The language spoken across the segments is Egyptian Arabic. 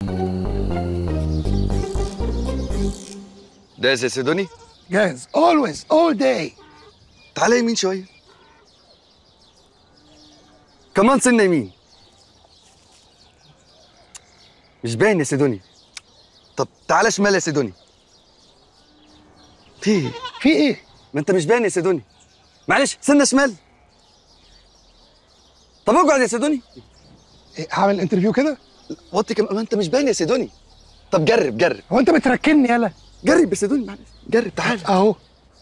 جاهز يا سيدوني جاهز always all day تعالى يمين شويه كمان سنه يمين مش باين يا سيدوني طب تعالى شمال يا سيدوني في إيه؟ في ايه ما انت مش باين يا سيدوني معلش سنه شمال طب اقعد يا سيدوني إيه، هعمل انترفيو كده وطي كم ما انت مش باين يا سيدوني طب جرب جرب هو انت بتركني يلا جرب يا سيدوني معلش جرب تعالى اهو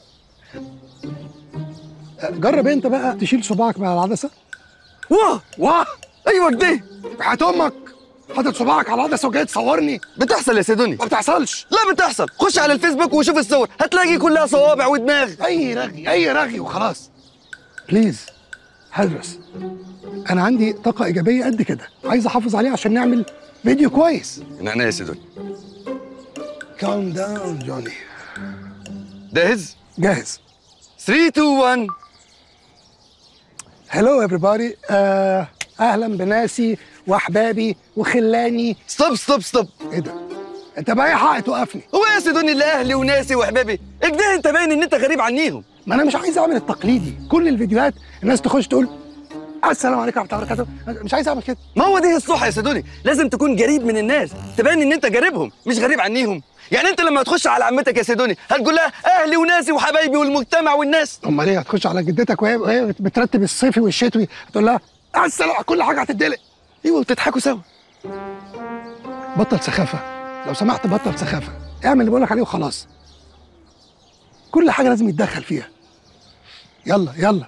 جرب انت بقى تشيل صباعك من على العدسه واه واه ايوه كده وحياة امك حاطط صباعك على العدسه وجاي تصورني بتحصل يا سيدوني ما بتحصلش لا بتحصل خش على الفيسبوك وشوف الصور هتلاقي كلها صوابع ودماغ اي رغي اي رغي وخلاص بليز هدرس انا عندي طاقه ايجابيه قد كده عايز احافظ عليها عشان نعمل فيديو كويس نعناع يا سيدوني كالم داون جوني جاهز جاهز 3 2 1 هلو everybody آه اهلا بناسي واحبابي وخلاني ستوب ستوب ستوب ايه ده انت باي حق توقفني هو يا سيدوني اللي اهلي وناسي واحبابي اكده انت باين ان انت غريب عنيهم ما انا مش عايز اعمل التقليدي كل الفيديوهات الناس تخش تقول السلام عليكم ورحمه الله وبركاته مش عايز اعمل كده ما هو دي الصح يا سيدوني لازم تكون قريب من الناس تبين ان انت قريبهم مش غريب عنيهم يعني انت لما تخش على عمتك يا سيدوني هتقول لها اهلي وناسي وحبايبي والمجتمع والناس امال ايه هتخش على جدتك وهي وهي بترتب الصيفي والشتوي تقول لها السلام كل حاجه هتدلق ايوه وبتضحكوا سوا بطل سخافه لو سمحت بطل سخافه اعمل اللي بقولك عليه وخلاص كل حاجه لازم يتدخل فيها يلا يلا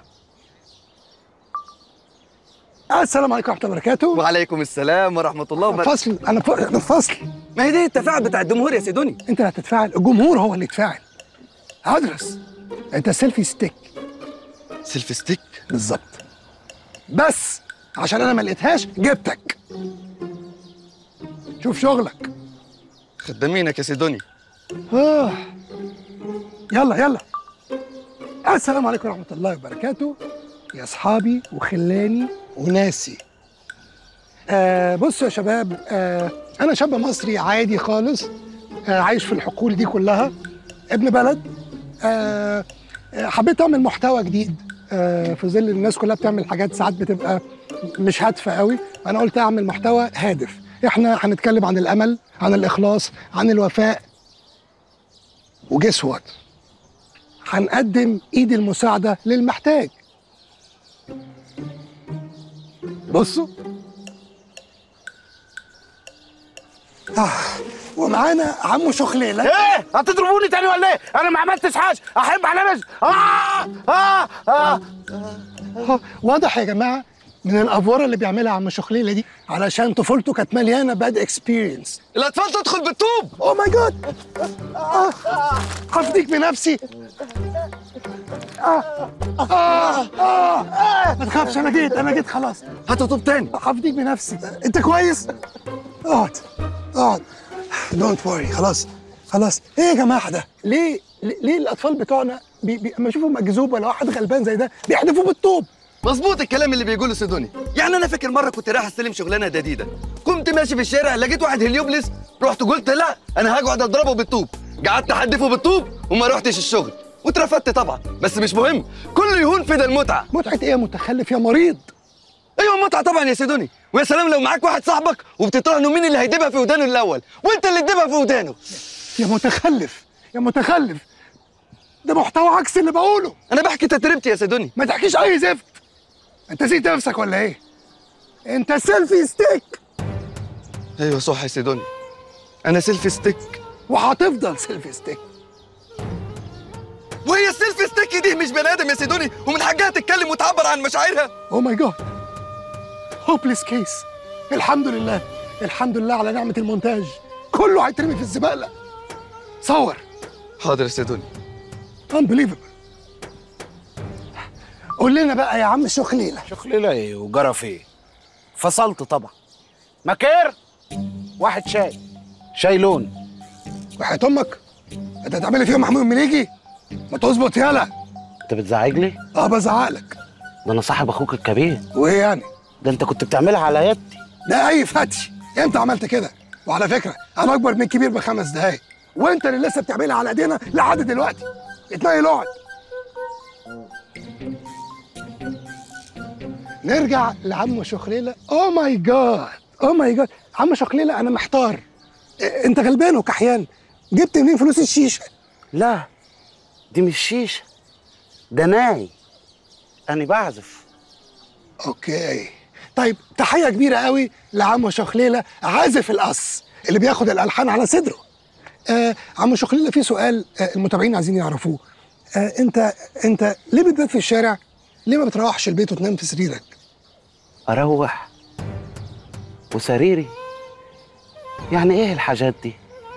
السلام عليكم ورحمه الله وبركاته وعليكم السلام ورحمه الله وبركاته فصل انا ف... انا فصل ما هي دي التفاعل بتاع الجمهور يا سيدوني انت اللي هتتفاعل الجمهور هو اللي يتفاعل هدرس انت سيلفي ستيك سيلفي ستيك بالظبط بس عشان انا ما لقيتهاش جبتك شوف شغلك خدامينك يا سيدوني آه. يلا يلا السلام عليكم ورحمة الله وبركاته يا أصحابي وخلاني وناسي آه بصوا يا شباب آه أنا شاب مصري عادي خالص آه عايش في الحقول دي كلها ابن بلد آه آه، حبيت أعمل محتوى جديد آه في ظل الناس كلها بتعمل حاجات ساعات بتبقى مش هادفة قوي أنا قلت أعمل محتوى هادف إحنا هنتكلم عن الأمل عن الإخلاص عن الوفاء وجس وات هنقدم ايد المساعده للمحتاج بصوا آه. ومعانا عمو شخليله ايه هتضربوني تاني ولا ايه انا ما عملتش حاجه احب على نفسي آه آه آه آه، واضح يا جماعه من الافوره اللي بيعملها عم شخليله دي علشان طفولته كانت مليانه باد اكسبيرينس الاطفال تدخل بالطوب اوه ماي جاد هفديك بنفسي آه. آه. آه. آه. ما تخافش انا جيت انا جيت خلاص هاتوا طوب تاني هفديك بنفسي انت كويس اقعد اقعد دونت وري خلاص خلاص ايه يا جماعه ده ليه ليه ليه الاطفال بتوعنا بي... بي... اما يشوفوا مجذوب ولا واحد غلبان زي ده بيحدفوه بالطوب مظبوط الكلام اللي بيقوله سيدوني يعني انا فاكر مره كنت رايح استلم شغلانه جديده كنت ماشي في الشارع لقيت واحد هليوبلس رحت قلت لا انا هقعد اضربه بالطوب قعدت احدفه بالطوب وما رحتش الشغل واترفدت طبعا بس مش مهم كله يهون في ده المتعه متعه ايه يا متخلف يا مريض ايوه متعه طبعا يا سيدوني ويا سلام لو معاك واحد صاحبك وبتطرحنوا مين اللي هيدبها في ودانه الاول وانت اللي تدبها في ودانه يا متخلف يا متخلف ده محتوى عكس اللي بقوله انا بحكي تجربتي يا سيدوني ما تحكيش اي زفت انت نسيت نفسك ولا ايه انت سيلفي ستيك ايوه صح يا سيدوني انا سيلفي ستيك وهتفضل سيلفي ستيك وهي السيلفي ستيك دي مش بني ادم يا سيدوني ومن حقها تتكلم وتعبر عن مشاعرها اوه ماي جاد هوبليس كيس الحمد لله الحمد لله على نعمه المونتاج كله هيترمي في الزباله صور حاضر يا سيدوني unbelievable قول لنا بقى يا عم شخليله شخليله ايه وجرى ايه فصلت طبعا مكير واحد شاي شاي لون وحياة امك انت هتعملي فيهم محمود المليجي ما تظبط يالا انت بتزعج لي اه بزعق لك ده انا صاحب اخوك الكبير وايه يعني ده انت كنت بتعملها على يدي ده اي فتش امتى عملت كده وعلى فكره انا اكبر من كبير بخمس دقايق وانت اللي لسه بتعملها على ايدينا لحد دلوقتي اتنيل اقعد نرجع لعم شخليله او ماي جاد او ماي جاد عم شخليله انا محتار إيه، انت غلبان وكحيان جبت منين فلوس الشيشه لا دي مش شيشه ده ناي انا بعزف اوكي طيب تحيه كبيره قوي لعم شخليله عازف القص اللي بياخد الالحان على صدره آه عم شخليله في سؤال آه المتابعين عايزين يعرفوه آه انت انت ليه بتبات في الشارع ليه ما بتروحش البيت وتنام في سريرك اروح وسريري يعني ايه الحاجات دي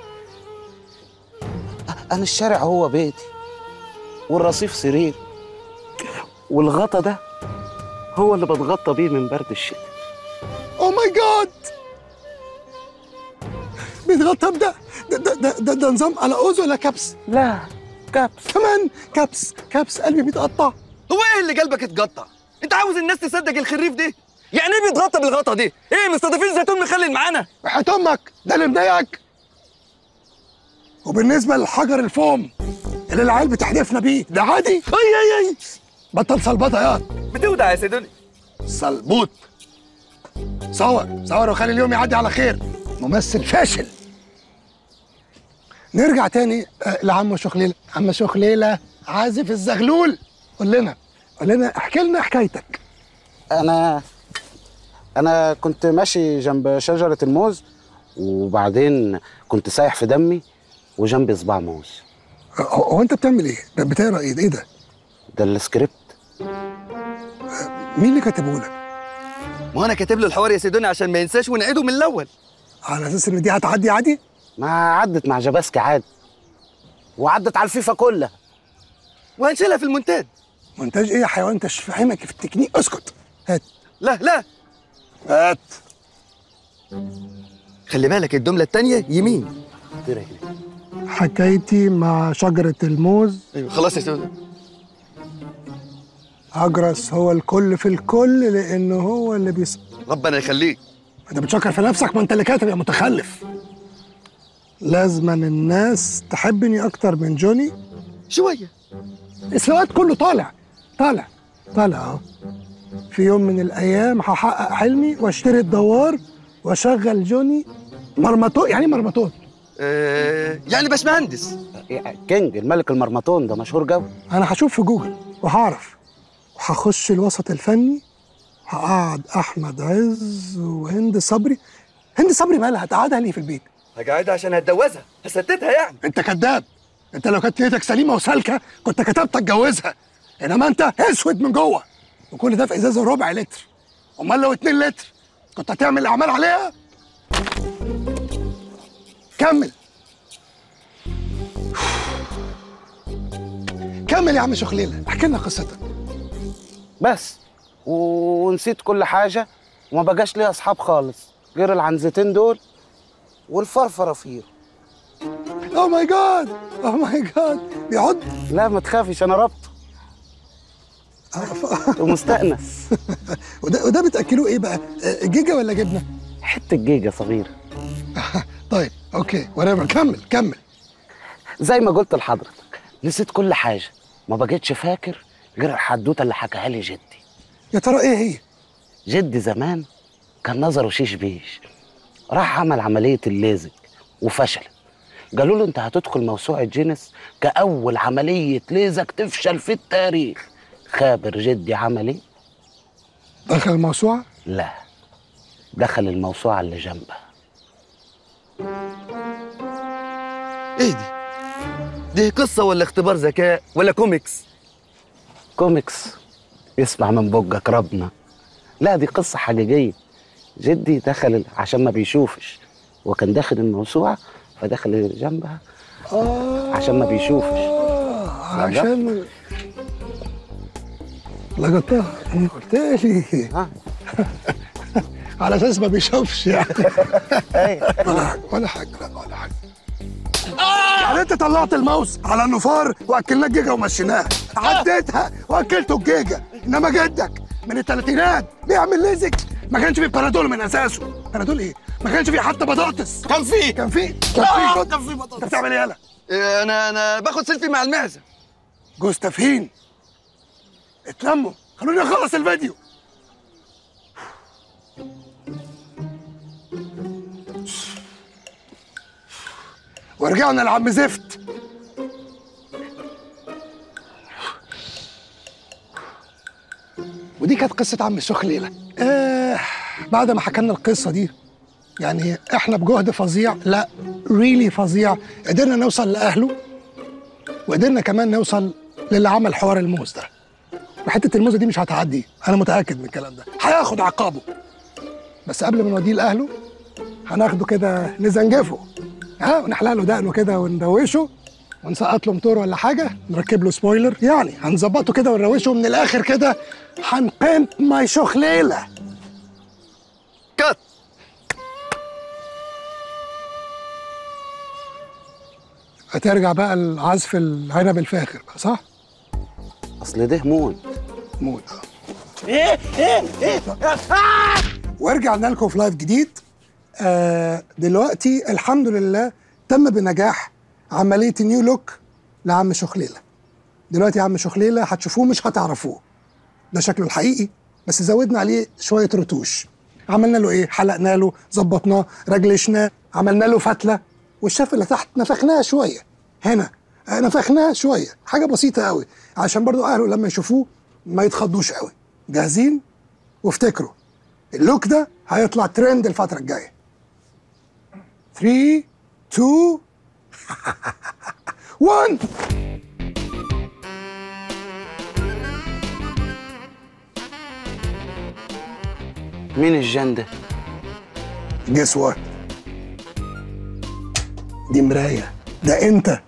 انا الشارع هو بيتي والرصيف سرير والغطا ده هو اللي بتغطى بيه من برد الشتاء او ماي جاد بيتغطى بده ده ده, ده, ده, ده نظام على اوز ولا كبس لا كبس كمان كبس كبس قلبي بيتقطع هو ايه اللي قلبك اتقطع انت عاوز الناس تصدق الخريف دي يعني ايه بيتغطى بالغطا دي ايه مستضيفين زيتون مخلل معانا وحياة امك ده اللي مضايقك وبالنسبه للحجر الفوم اللي العيال بتحدفنا بيه ده عادي اي اي اي بطل صلبطه يا بتودع يا سيدوني صلبوط صور صور وخلي اليوم يعدي على خير ممثل فاشل نرجع تاني آه، لعم شخليلة عم شخليلة عازف الزغلول قول لنا قول لنا احكي لنا حكايتك انا انا كنت ماشي جنب شجره الموز وبعدين كنت سايح في دمي وجنبي صباع موز هو هو انت بتعمل ايه؟ ده بتقرا ايه؟ ايه ده؟ ده السكريبت مين اللي كاتبه لك؟ ما انا كاتب له الحوار يا سيدوني عشان ما ينساش ونعيده من الاول على اساس ان دي هتعدي عادي؟ ما عدت مع جباسكي عادي وعدت على الفيفا كلها وهنشيلها في المونتاج مونتاج ايه يا حيوان انت مش فاهمك في التكنيك اسكت هات لا لا هات خلي بالك الجمله الثانيه يمين كتير هنا. حكايتي مع شجرة الموز ايوه خلاص يا سيدوني أجرس هو الكل في الكل لأنه هو اللي بيص ربنا يخليك أنت بتشكر في نفسك ما أنت اللي كاتب يا متخلف لازما الناس تحبني أكتر من جوني شويه السواد كله طالع طالع طالع أهو في يوم من الأيام هحقق حلمي واشتري الدوار واشغل جوني مرمطون يعني مرمطون آه يعني باشمهندس كينج الملك المرمطون ده مشهور جو انا هشوف في جوجل وهعرف وهخش الوسط الفني هقعد احمد عز وهند صبري هند صبري مالها هتقعدها ليه في البيت هقعدها عشان هتجوزها هستتها يعني انت كذاب انت لو كانت نيتك سليمه وسالكه كنت كتبت اتجوزها انما انت اسود من جوه وكل ده في ازازه ربع لتر امال لو 2 لتر كنت هتعمل اعمال عليها كمل كمل يا عم شخليله احكي لنا قصتك بس و- ونسيت كل حاجه وما بقاش ليا اصحاب خالص غير العنزتين دول والفرفرافير اوه ماي جاد اوه ماي جاد بيعض لا ما تخافش انا ربطه ومستأنس وده وده بتاكلوه ايه بقى آه، جيجا ولا جبنه حته جيجا صغيره طيب اوكي وريفر كمل كمل زي ما قلت لحضرتك نسيت كل حاجه ما بقيتش فاكر غير الحدوته اللي حكاها لي جدي يا ترى ايه هي جدي زمان كان نظره شيش بيش راح عمل عملية الليزك وفشلت قالوا له انت هتدخل موسوعة جينيس كأول عملية ليزك تفشل في التاريخ خابر جدي عمل ايه؟ دخل الموسوعه لا دخل الموسوعة اللي جنبها ايه دي دي قصه ولا اختبار ذكاء ولا كوميكس كوميكس يسمع من بقك ربنا لا دي قصة حقيقية جدي دخل عشان ما بيشوفش وكان داخل الموسوعة فدخل اللي جنبها آه عشان ما بيشوفش. آه عشان لقطتها قلت لي ها على اساس ما بيشوفش يعني ايوه ولا حاجه ولا حاجه لا ولا حاجه يعني انت طلعت الماوس على النفار واكلناه الجيجا ومشيناه عديتها واكلته الجيجا انما جدك من الثلاثينات بيعمل ليزك ما كانش فيه بنادول من اساسه بنادول ايه ما كانش في حتى بطاطس كان في كان في كان في كان في بطاطس انت بتعمل ايه يالا إيه، انا انا باخد سيلفي مع المعزه جوز تفهين اتلموا خلوني اخلص الفيديو ورجعنا لعم زفت ودي كانت قصة عم الشيخ ليلى آه بعد ما حكى لنا القصة دي يعني احنا بجهد فظيع لا ريلي فظيع قدرنا نوصل لأهله وقدرنا كمان نوصل للي عمل حوار الموز ده وحته الموزه دي مش هتعدي انا متاكد من الكلام ده هياخد عقابه بس قبل ما نوديه لاهله هناخده كده نزنجفه ها ونحلق له دقنه كده وندوشه ونسقط له موتور ولا حاجه نركب له سبويلر يعني هنظبطه كده ونروشه من الاخر كده هنقيمت ماي شخليله كات هترجع بقى العزف العنب الفاخر بقى صح؟ اصل ده موت موت ايه ايه ايه ورجعنا لكم في لايف جديد آه دلوقتي الحمد لله تم بنجاح عمليه نيو لوك لعم شخليله دلوقتي عم شخليله هتشوفوه مش هتعرفوه ده شكله الحقيقي بس زودنا عليه شويه رتوش عملنا له ايه حلقنا له ظبطناه رجلشناه عملنا له فتله والشاف اللي تحت نفخناه شويه هنا آه، نفخناه شويه حاجه بسيطه قوي عشان برضو اهله لما يشوفوه ما يتخضوش قوي جاهزين وافتكروا اللوك ده هيطلع ترند الفتره الجايه 3 2 1 مين الجن ده جس وات دي مرايه ده انت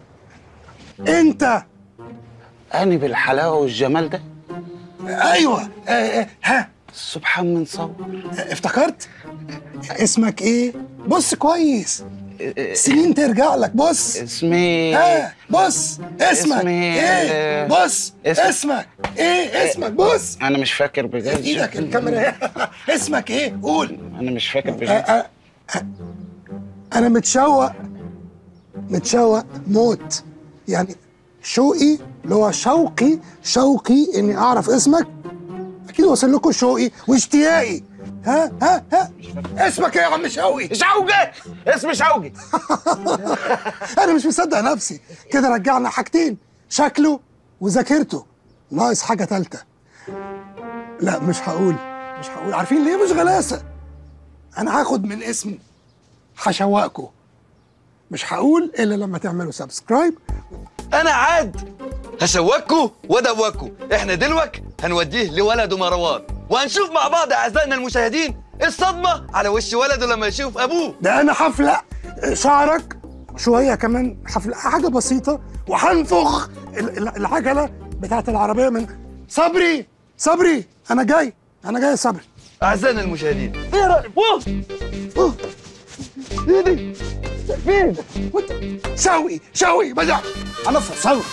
انت اني بالحلاوه والجمال ده ايوه آه آه ها سبحان من صور آه، افتكرت اسمك ايه بص كويس سنين ترجع لك بص اسمي ها بص اسمك اسمي- ايه بص اسم- اسمك ايه اسمك بص انا مش فاكر في بجد ايدك الكاميرا اسمك ايه قول انا مش فاكر أ- بجد أ- أ- انا متشوق متشوق موت يعني شوقي اللي هو شوقي شوقي اني اعرف اسمك اكيد وصل لكم شوقي واشتياقي ها ها ها اسمك ايه يا عم شوقي شوقي اسمي شوقي انا مش مصدق نفسي كده رجعنا حاجتين شكله وذاكرته ناقص حاجه ثالثه لا مش هقول مش هقول عارفين ليه مش غلاسه انا هاخد من اسمه هشوقكم مش هقول الا لما تعملوا سبسكرايب انا عاد هشوكوا وادوكوا احنا دلوك هنوديه لولده مروان وهنشوف مع بعض اعزائنا المشاهدين الصدمه على وش ولده لما يشوف ابوه ده انا هفلق شعرك شويه كمان هفلق حاجه بسيطه وهنفخ ال- ال- العجله بتاعت العربيه من صبري صبري انا جاي انا جاي يا صبري اعزائنا المشاهدين ايه رايك أوه. أوه. ايه دي فين وانت شوقي شوقي بدع انا في صوت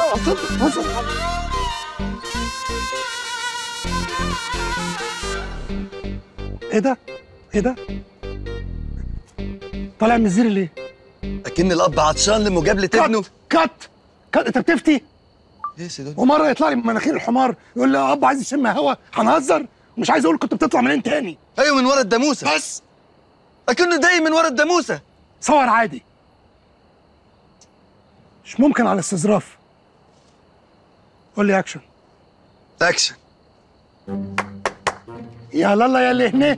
ايه ده ايه ده طالع من الزير ليه اكن الاب عطشان لمجابله ابنه كات كات انت بتفتي ايه يا سيدي ومره يطلع لي من مناخير الحمار يقول لي يا اب عايز يشم هوا هنهزر ومش عايز اقول كنت بتطلع منين تاني ايوه من ورا الداموسه بس اكنه دايم من ورا الداموسه صور عادي مش ممكن على استظراف قول لي اكشن اكشن يا لالا يا اللي هنا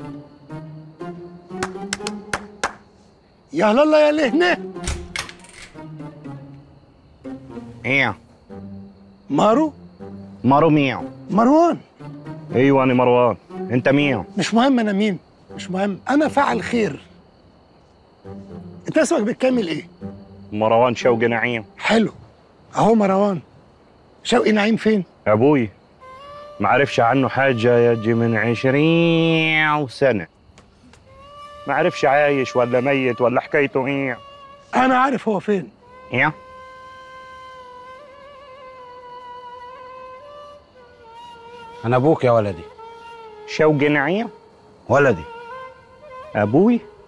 يا لالا يا اللي هنا ايه مارو مارو مياو مروان ايوه انا مروان انت مياو مش مهم انا مين مش مهم انا فاعل خير انت اسمك بالكامل ايه مروان شوقي نعيم حلو اهو مروان شوقي نعيم فين ابوي ما عرفش عنه حاجه يجي من عشرين سنه ما عرفش عايش ولا ميت ولا حكايته ايه انا عارف هو فين ايه انا ابوك يا ولدي شوقي نعيم ولدي ابوي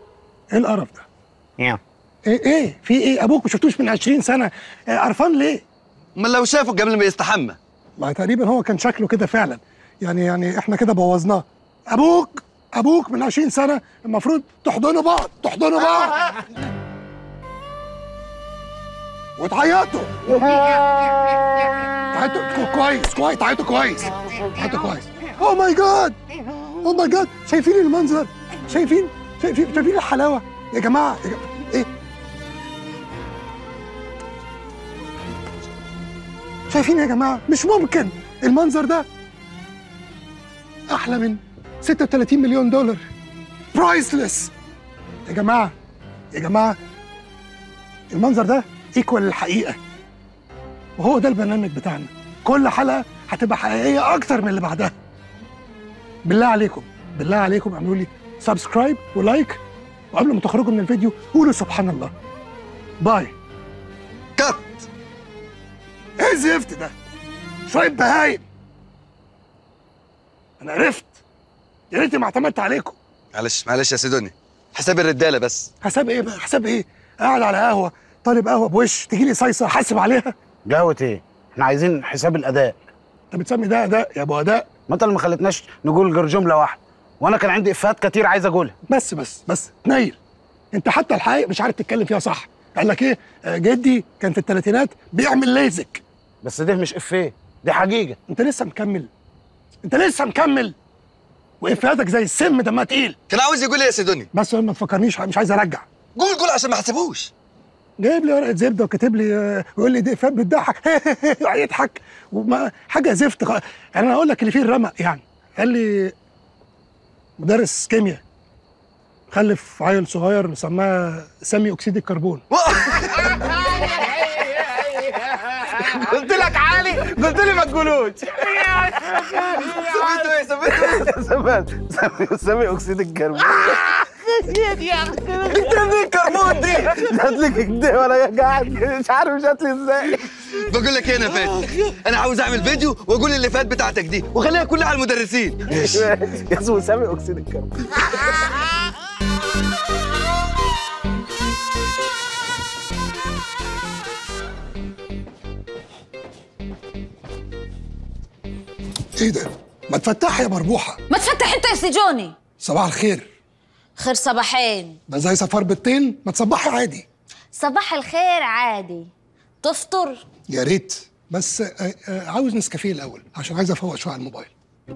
ايه القرف ده يا ايه ايه في ايه ابوك ما شفتوش من 20 سنه إيه قرفان ليه امال لو شافه قبل ما يستحمى ما تقريبا هو كان شكله كده فعلا يعني يعني احنا كده بوظناه ابوك ابوك من 20 سنه المفروض تحضنوا بعض تحضنوا بعض وتعيطوا تعيطوا كو- كويس كويس تعيطوا كويس تعيطوا كويس اوه ماي جاد اوه ماي جاد شايفين المنظر شايفين شايفين شايفين الحلاوه يا جماعه يا جماعة. ايه شايفين يا جماعه مش ممكن المنظر ده احلى من 36 مليون دولار برايسلس يا جماعه يا جماعه المنظر ده ايكوال للحقيقه وهو ده البرنامج بتاعنا كل حلقه هتبقى حقيقيه اكتر من اللي بعدها بالله عليكم بالله عليكم اعملوا لي سبسكرايب ولايك وقبل ما تخرجوا من الفيديو قولوا سبحان الله باي كات ايه الزفت ده شويه بهايم انا عرفت يا ريتني ما اعتمدت عليكم معلش معلش يا سيدوني حساب الرجاله بس حساب ايه بقى حساب ايه قاعد على قهوه طالب قهوه بوش تجي لي صيصه حاسب عليها قهوه ايه احنا عايزين حساب الاداء انت بتسمي ده اداء يا ابو اداء ما انت اللي ما خلتناش نقول غير جمله واحده وانا كان عندي افيهات كتير عايز اقولها بس بس بس تنيل انت حتى الحقيقه مش عارف تتكلم فيها صح قال لك ايه آه، جدي كان في الثلاثينات بيعمل ليزك بس ده مش افيه دي حقيقه انت لسه مكمل انت لسه مكمل وافياتك زي السم دمها تقيل كان عاوز يقول ايه يا سيدوني بس ما تفكرنيش مش عايز ارجع قول قول عشان ما حسبوش جايب لي ورقه زبده وكاتب لي آه، ويقول لي دي افيهات بتضحك يضحك وما حاجه زفت خ- يعني انا اقول لك اللي فيه الرمق يعني قال لي مدرس كيمياء خلف عيل صغير سماه سمي اكسيد الكربون قلت لك عالي قلت لي ما تقولوش سميته ايه سميته سمي سمي سمي اكسيد الكربون انت دي الكربون دي جات لك كده وانا قاعد مش عارف جات لي ازاي بقول لك ايه انا فات انا عاوز اعمل فيديو واقول اللي فات بتاعتك دي وخليها كلها على المدرسين اسمه سامي اكسيد الكربون ايه ده ما تفتح يا مربوحه ما تفتح انت يا سجوني صباح الخير خير صباحين ده زي صفار بالطين ما تصبحي عادي صباح الخير عادي تفطر يا ريت بس آه، آه، عاوز نسكافيه الاول عشان عايز افوق شويه على الموبايل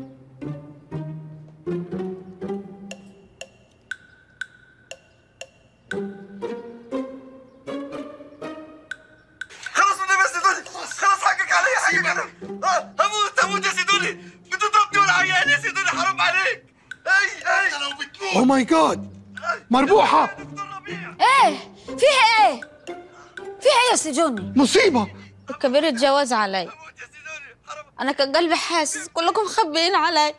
خلاص والنبي يا سيدوني خلاص حقك علي حقك انا آه، هموت هموت يا سيدوني بتضربني وانا عيان يا سيدوني حرام عليك اي اي لو بتموت او ماي جاد مربوحه ايه فيها ايه فيها ايه يا سجوني مصيبه الكبير اتجوز علي انا كان قلبي حاسس كلكم مخبيين علي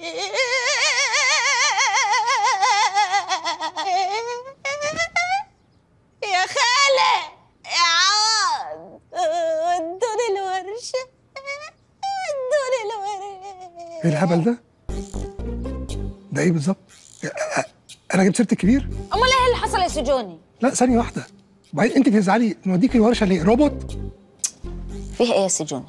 يا خالة يا عوض ادوني الورشة ادوني الورشة ايه الهبل ده ده ايه بالظبط آه، آه، انا جبت سيره الكبير امال ايه اللي حصل يا سجوني لا ثانيه واحده وبعدين انت تزعلي نوديك الورشه ليه روبوت فيها ايه يا سجوني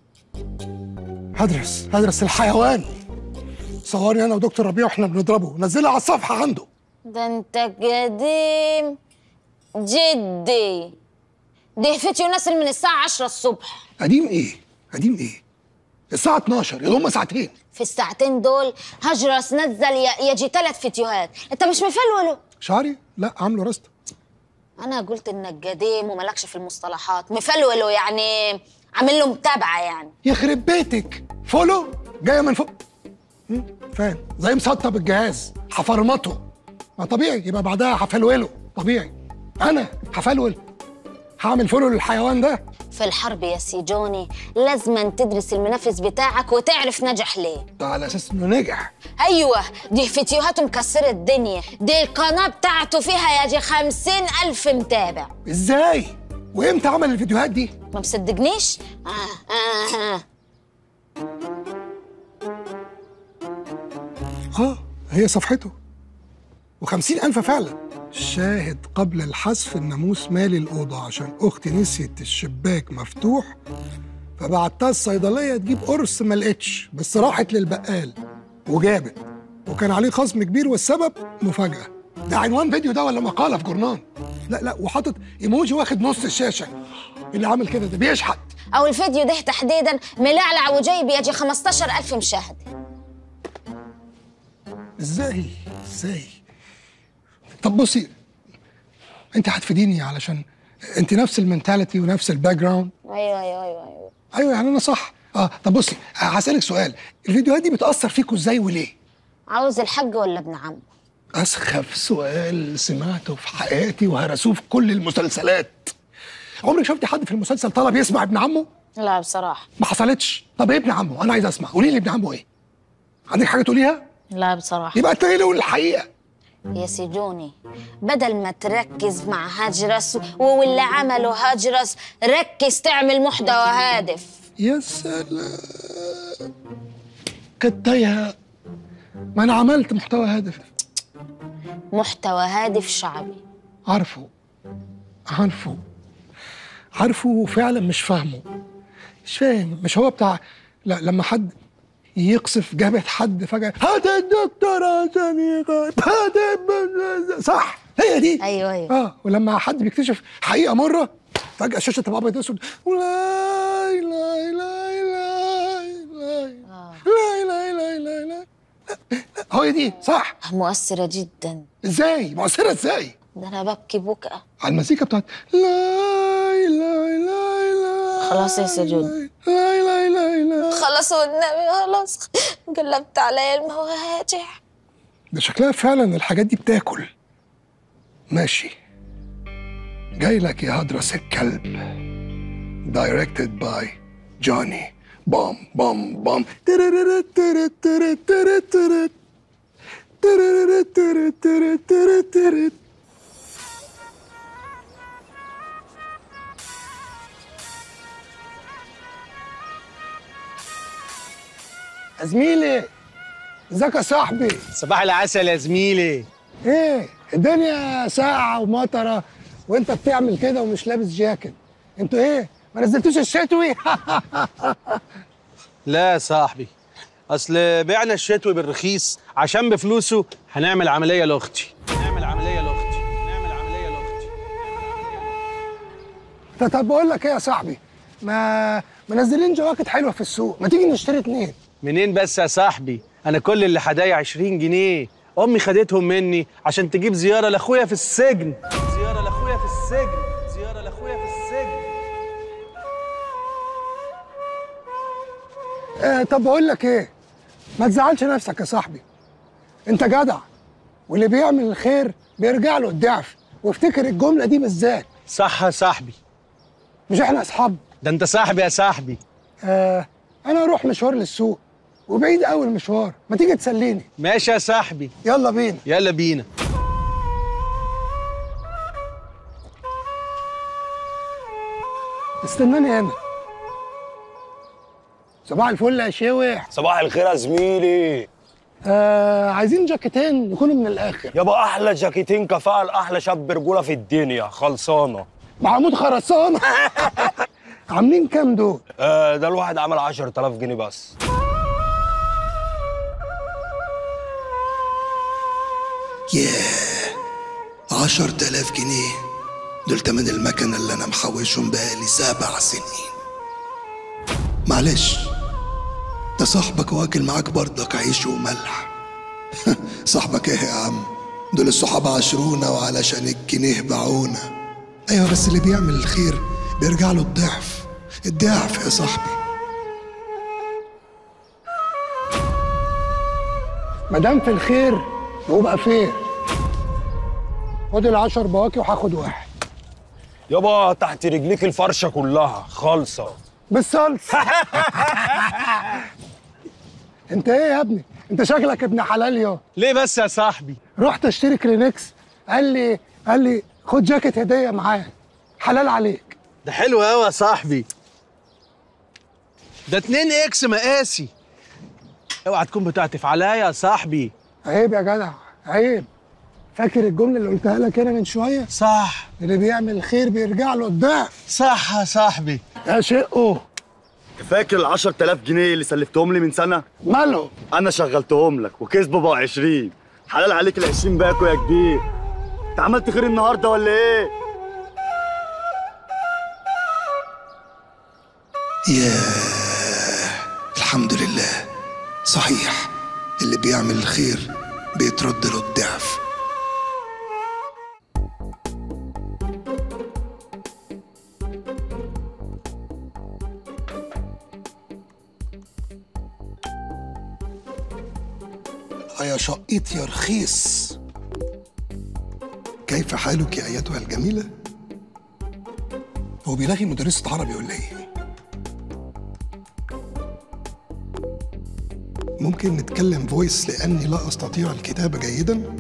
هدرس هدرس الحيوان صورني انا ودكتور ربيع واحنا بنضربه نزلها على الصفحه عنده ده انت قديم جدي دي فيديو نازل من الساعة 10 الصبح قديم ايه قديم ايه الساعه 12 اللي هم ساعتين في الساعتين دول هجرس نزل ي- يجي ثلاث فيديوهات انت مش مفلوله شعري لا عامله راسته انا قلت انك قديم وملكش في المصطلحات مفلوله يعني عامل له متابعة يعني يخرب بيتك فولو جايه من فوق مم، فاهم زي مسطب الجهاز هفرمطه ما طبيعي يبقى بعدها هفلوله طبيعي انا هفلول هعمل فولو للحيوان ده في الحرب يا سيجوني لازم تدرس المنافس بتاعك وتعرف نجح ليه ده على اساس انه نجح ايوه دي فيديوهاته مكسرة الدنيا دي القناة بتاعته فيها يجي خمسين ألف متابع ازاي وامتى عمل الفيديوهات دي ما مصدقنيش آه آه آه. اه هي صفحته وخمسين ألف فعلا شاهد قبل الحذف الناموس مالي الأوضة عشان أختي نسيت الشباك مفتوح فبعتها الصيدلية تجيب قرص ما لقيتش بس راحت للبقال وجابت وكان عليه خصم كبير والسبب مفاجأة ده عنوان فيديو ده ولا مقالة في جورنال لا لا وحاطط ايموجي واخد نص الشاشة اللي عامل كده ده بيشحت او الفيديو ده تحديدا ملعلع وجايب يجي 15000 مشاهده ازاي ازاي طب بصي انت هتفيديني علشان انت نفس المنتاليتي ونفس الباك جراوند ايوه ايوه ايوه ايوه ايوه يعني انا صح اه طب بصي هسالك سؤال الفيديوهات دي بتاثر فيكوا ازاي وليه عاوز الحاج ولا ابن عم اسخف سؤال سمعته في حياتي وهرسوه في كل المسلسلات عمرك شفتي حد في المسلسل طلب يسمع ابن عمه لا بصراحه ما حصلتش طب ايه ابن عمه انا عايز اسمع قولي لي ابن عمه ايه عندك حاجه تقوليها لا بصراحه يبقى تلاقي له الحقيقه يا سيدوني بدل ما تركز مع هاجرس واللي عمله هاجرس ركز تعمل محتوى هادف يا سلام كانت تايهه ما انا عملت محتوى هادف محتوى هادف شعبي عارفه عارفه عارفه وفعلا مش فاهمه مش فاهم مش هو بتاع لا لما حد يقصف جبهة حد فجأة هات الدكتور عشان يغاد هات الب- صح هي دي ايوه ايوه اه ولما حد بيكتشف حقيقة مرة فجأة الشاشة تبقى أبيض أسود ولا لا لا لا لا لا لا لا لا لا هو هي دي صح مؤثره جدا ازاي مؤثرة ازاي ده انا ببكي بكأة على المزيكا بتاعت لا لا لا لا خلاص يا سجود. لا لا لا لا خلاص والنبي خلاص قلبت علي المواجع ده شكلها فعلا الحاجات دي بتاكل ماشي جاي لك يا هدرس الكلب directed by جوني بام بام بام ترررت تررت تررت تررت تررت. ترررت تررت تررت تررت تررت. يا زميلي ازيك يا صاحبي صباح العسل يا زميلي ايه الدنيا ساقعه ومطره وانت بتعمل كده ومش لابس جاكيت انتوا ايه ما نزلتوش الشتوي لا يا صاحبي اصل بعنا الشتوي بالرخيص عشان بفلوسه هنعمل عمليه لاختي نعمل عمليه لاختي نعمل عمليه لاختي طب طب بقول لك ايه يا صاحبي ما منزلين جواكت حلوه في السوق ما تيجي نشتري اتنين منين بس يا صاحبي انا كل اللي حدايا 20 جنيه امي خدتهم مني عشان تجيب زياره لاخويا في السجن زياره لاخويا في السجن زياره لاخويا في السجن آه طب بقول لك ايه ما تزعلش نفسك يا صاحبي انت جدع واللي بيعمل الخير بيرجع له الضعف وافتكر الجمله دي بالذات صح يا صاحبي مش احنا اصحاب ده انت صاحبي يا صاحبي آه انا اروح مشوار للسوق وبعيد قوي المشوار ما تيجي تسليني ماشي يا صاحبي يلا بينا يلا بينا استناني هنا صباح الفل يا شوح صباح الخير يا زميلي آه عايزين جاكيتين يكونوا من الاخر يابا احلى جاكيتين كفاءه لاحلى شاب رجوله في الدنيا خلصانه محمود خرسانه عاملين كام دول آه ده الواحد عمل 10000 جنيه بس ياه عشر تلاف جنيه دول تمن المكنة اللي أنا محوشهم بقالي سبع سنين معلش ده صاحبك واكل معاك برضك عيش وملح صاحبك ايه يا عم دول الصحابة عشرونا وعلشان الجنيه باعونا أيوة بس اللي بيعمل الخير بيرجع له الضعف الضعف يا صاحبي ما دام في الخير يبقى فين خد العشر بواكي وهاخد واحد يابا تحت رجليك الفرشه كلها خالصه بالصلصه انت ايه يا ابني انت شكلك ابن حلال يا ليه بس يا صاحبي رحت اشتري كلينكس قال لي قال لي خد جاكيت هديه معاه حلال عليك ده حلو قوي يا صاحبي ده 2 اكس مقاسي اوعى تكون بتعطف عليا يا صاحبي عيب يا جدع عيب فاكر الجمله اللي قلتها لك انا من شويه صح اللي بيعمل خير بيرجع له قدام صح يا صاحبي يا شقه فاكر ال 10000 جنيه اللي سلفتهم لي من سنه ماله انا شغلتهم لك وكسبوا بقوا 20 حلال عليك ال 20 باكو يا كبير انت عملت خير النهارده ولا ايه ياه الحمد لله صحيح اللي بيعمل الخير بيترد له الضعف يا شقيط يا رخيص كيف حالك يا ايتها الجميله هو بيلاقي مدرسة عربي ولا ايه؟ ممكن نتكلم فويس لأني لا أستطيع الكتابة جيدا؟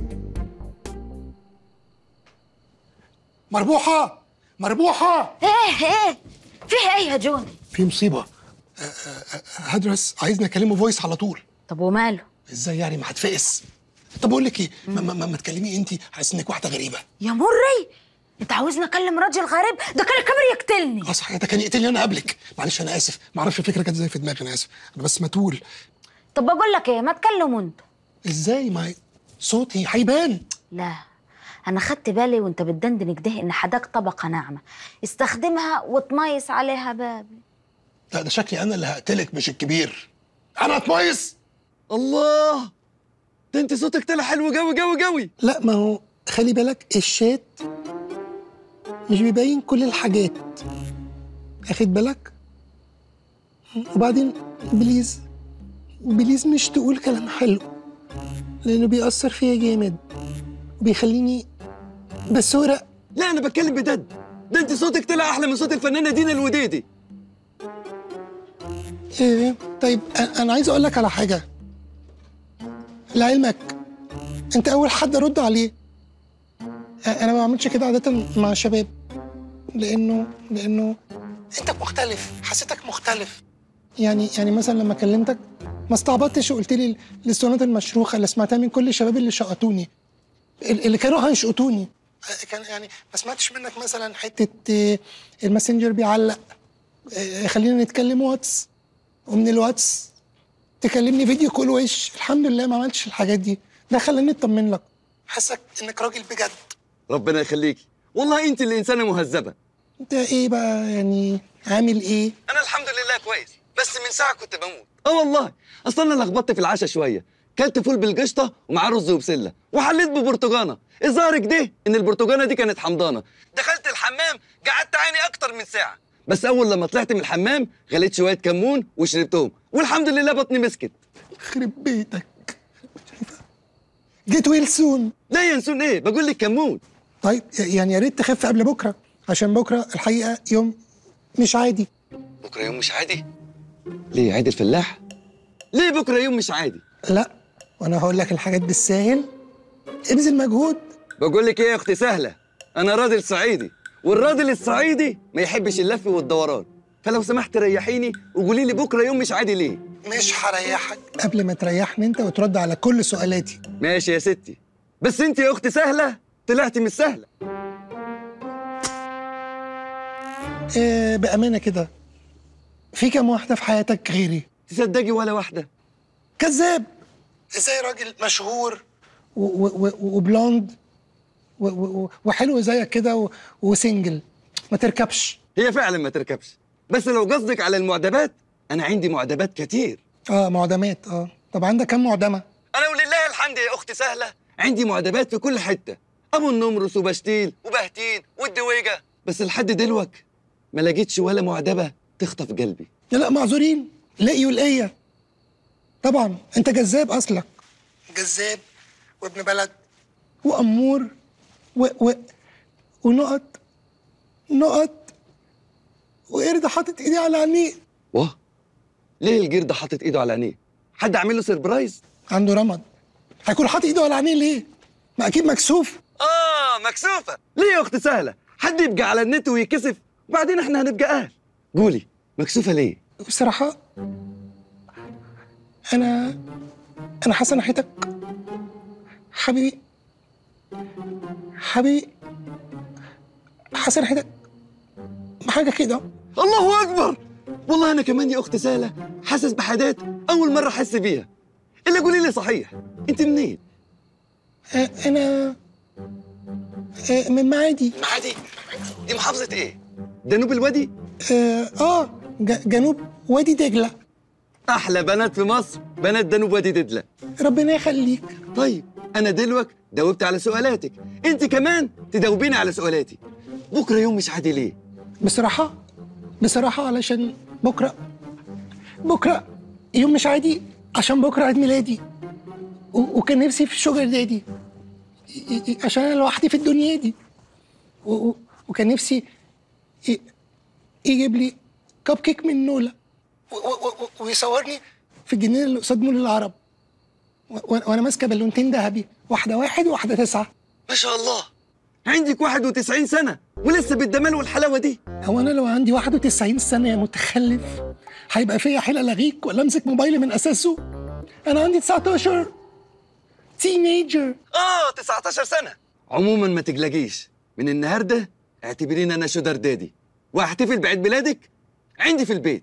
مربوحة مربوحة ايه ايه فيه ايه يا جوني في مصيبة أ- أ- أ- هدرس عايزني أكلمه فويس على طول طب وماله ازاي يعني ما هتفقس طب أقول لك إيه ما, ما, ما, ما تكلمي أنت حاسس إنك واحدة غريبة يا مري انت عاوزني اكلم راجل غريب ده كان الكاميرا يقتلني اه صحيح ده كان يقتلني أنا قبلك معلش أنا آسف ما أعرفش الفكرة كانت ازاي في دماغي أنا آسف أنا بس متول طب بقول لك ايه ما تكلموا انت ازاي ما صوتي هيبان لا انا خدت بالي وانت بتدندن كده ان حداك طبقه ناعمه استخدمها وتميص عليها بابي لا ده شكلي انا اللي هقتلك مش الكبير انا اتميز الله ده انت صوتك طلع حلو قوي قوي قوي لا ما هو خلي بالك الشات مش بيبين كل الحاجات اخد بالك وبعدين بليز بليز مش تقول كلام حلو لانه بيأثر فيا جامد وبيخليني بسورق لا انا بتكلم بجد ده انت صوتك طلع احلى من صوت الفنانه دينا الوديدي إيه طيب أ- انا عايز اقول لك على حاجه لعلمك انت اول حد ارد عليه أ- انا ما بعملش كده عاده مع الشباب لانه لانه انت مختلف حسيتك مختلف يعني يعني مثلا لما كلمتك ما استعبطتش وقلت لي ال- الاسطوانات المشروخه اللي سمعتها من كل الشباب اللي شقطوني ال- اللي كانوا هيشقطوني كان يعني ما سمعتش منك مثلا حته آه، الماسنجر بيعلق آه، خلينا نتكلم واتس ومن الواتس تكلمني فيديو كول وش الحمد لله ما عملتش الحاجات دي ده خلاني اطمن لك حاسك انك راجل بجد ربنا يخليكي والله انت اللي انسانه مهذبه انت ايه بقى يعني عامل ايه انا الحمد لله كويس بس من ساعه كنت بموت اه والله اصل انا لخبطت في العشاء شويه كلت فول بالقشطه ومعاه رز وبسله وحليت ببرتقانه الظاهر كده ان البرتقانه دي كانت حمضانه دخلت الحمام قعدت عيني اكتر من ساعه بس اول لما طلعت من الحمام غليت شويه كمون وشربتهم والحمد لله بطني مسكت خرب بيتك جيت ويل سون لا ينسون ايه بقول لك كمون طيب يعني يا ريت تخف قبل بكره عشان بكره الحقيقه يوم مش عادي بكره يوم مش عادي ليه عيد الفلاح ليه بكره يوم مش عادي لا وانا هقول لك الحاجات بالساهل ابذل مجهود بقول لك ايه يا اختي سهله انا راجل صعيدي والراجل الصعيدي ما يحبش اللف والدوران فلو سمحت ريحيني وقولي لي بكره يوم مش عادي ليه مش هريحك قبل ما تريحني انت وترد على كل سؤالاتي ماشي يا ستي بس انت يا اختي سهله طلعتي مش سهله إيه بامانه كده في كام واحده في حياتك غيري تصدقي ولا واحده كذاب ازاي راجل مشهور و- و- و- وبلوند و- و- و- وحلو زيك كده و- وسنجل ما تركبش هي فعلا ما تركبش بس لو قصدك على المعدبات انا عندي معدبات كتير اه معدمات اه طب عندك كام معدمه انا ولله الحمد يا اختي سهله عندي معدبات في كل حته ابو النمرس وبشتيل وبهتين والدويجه بس لحد دلوك ما لقيتش ولا معدبه تخطف قلبي لا لا معذورين لاقي ولقيه طبعا انت جذاب اصلك جذاب وابن بلد وامور و و ونقط نقط وقرد حاطط ايدي على عينيه واه ليه الجرد حاطط ايده على عينيه حد عامل له سربرايز عنده رمد هيكون حاطط ايده على عينيه ليه؟ ما اكيد مكسوف اه مكسوفه ليه يا اختي سهله حد يبقى على النت ويكسف وبعدين احنا هنبقى اهل قولي مكسوفه ليه بصراحة أنا أنا حاسة ناحيتك حبيبي حبيبي هسرحدك بحاجه كده الله اكبر والله انا كمان يا اخت سهله حاسس بحاجات اول مره احس بيها الا قولي لي صحيح انت منين آه، انا آه، من معادي معادي دي محافظه ايه جنوب الوادي اه آه، ج- جنوب وادي دجله احلى بنات في مصر بنات جنوب وادي دجله ربنا يخليك طيب انا دلوك جاوبت على سؤالاتك انت كمان تجاوبيني على سؤالاتي بكره يوم مش عادي ليه بصراحه بصراحه علشان بكره بكره يوم مش عادي عشان بكره عيد ميلادي و- وكان نفسي في شوجر دادي ي- ي- عشان انا لوحدي في الدنيا دي و- و- وكان نفسي ي- يجيب لي كب كيك من نولا و- و- و- ويصورني في الجنينه اللي قصاد مول العرب و- و- وانا ماسكه بالونتين ذهبي واحده واحد وواحده تسعه ما شاء الله عندك 91 سنه ولسه بالجمال والحلاوه دي هو انا لو عندي 91 سنه يا متخلف هيبقى فيا حيل الغيك ولا امسك موبايلي من اساسه انا عندي 19 تينيجر اه 19 سنه عموما ما تقلقيش من النهارده اعتبريني انا شودر دادي وهحتفل بعيد ميلادك عندي في البيت